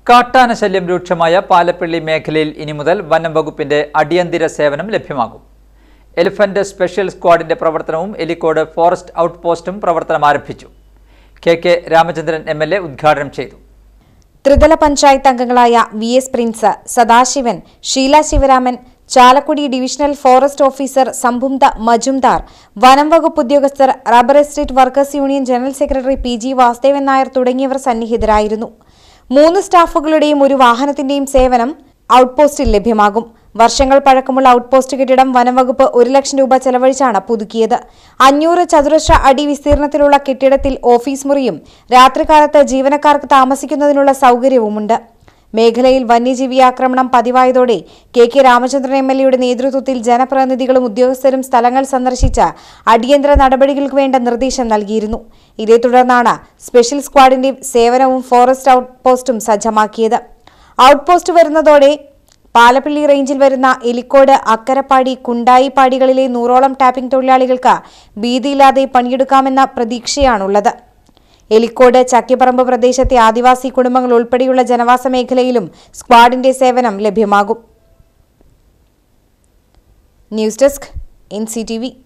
കാട്ടാന ശല്യം രൂക്ഷമായ പാലപ്പള്ളി മേഖലയിൽ ഇനി മുതൽ വനം വകുപ്പിന്റെ അടിയന്തര സേവനം ലഭ്യമാകും എലിഫന്റ് സ്പെഷ്യൽ സ്ക്വാഡിന്റെ പ്രവർത്തനവും എലിക്കോട് ഫോറസ്റ്റ് ഔട്ട് പോസ്റ്റും പ്രവർത്തനം ആരംഭിച്ചു K K Ramachandran M L A ഉദ്ഘാടനം ചെയ്തു ത്രിതല പഞ്ചായത്ത് അംഗങ്ങളായ V S Prince Sadasivan Sheela Sivaraman Chalakudy divisional forest officer സംഭുംത മജുംദാർ വനം വകുപ്പ് ഉദ്യോഗസ്ഥർ rubber estate workers union general secretary P G Vasudevan Nair തുടങ്ങിയവർ സന്നിഹിതരായിരുന്നു മൂന്ന് സ്റ്റാഫുകളുടെയും ഒരു വാഹനത്തിന്റെയും സേവനം ഔട്ട്പോസ്റ്റിൽ ലഭ്യമാകും വർഷങ്ങൾ പഴക്കമുള്ള ഔട്ട്പോസ്റ്റ് കെട്ടിടം വനംവകുപ്പ് ഒരു ലക്ഷം രൂപ ചെലവഴിച്ചാണ് പുതുക്കിയത് അഞ്ഞൂറ് ചതുരശ്ര അടി വിസ്തീർണത്തിലുള്ള കെട്ടിടത്തിൽ ഓഫീസ് മുറിയും രാത്രികാലത്ത് ജീവനക്കാർക്ക് താമസിക്കുന്നതിനുള്ള സൗകര്യവുമുണ്ട് മേഖലയിൽ വന്യജീവി ആക്രമണം പതിവായതോടെ K K Ramachandran M L എയുടെ നേതൃത്വത്തിൽ ജനപ്രതിനിധികളും ഉദ്യോഗസ്ഥരും സ്ഥലങ്ങൾ സന്ദർശിച്ച് അടിയന്തര നടപടികൾക്ക് വേണ്ട നിർദ്ദേശം നൽകിയിരുന്നു ഇതേ തുടർന്നാണ് സ്പെഷ്യൽ സ്ക്വാഡിന്റെ സേവനവും ഫോറസ്റ്റ് ഔട്ട് പോസ്റ്റും സജ്ജമാക്കിയത് ഔട്ട് പോസ്റ്റ് വരുന്നതോടെ പാലപ്പള്ളി റേഞ്ചിൽ വരുന്ന എലിക്കോട് അക്കരപ്പാടി കുണ്ടായിപ്പാടികളിലെ നൂറോളം ടാപ്പിംഗ് തൊഴിലാളികൾക്ക് ഭീതിയില്ലാതെ പണിയെടുക്കാമെന്ന പ്രതീക്ഷയാണുള്ളത് എലിക്കോട് ചക്കിപ്പറമ്പ് പ്രദേശത്തെ ആദിവാസി കുടുംബങ്ങൾ ഉൾപ്പെടെയുള്ള ജനവാസ മേഖലയിലും സ്ക്വാഡിന്റെ സേവനം ലഭ്യമാകും news desk N C T V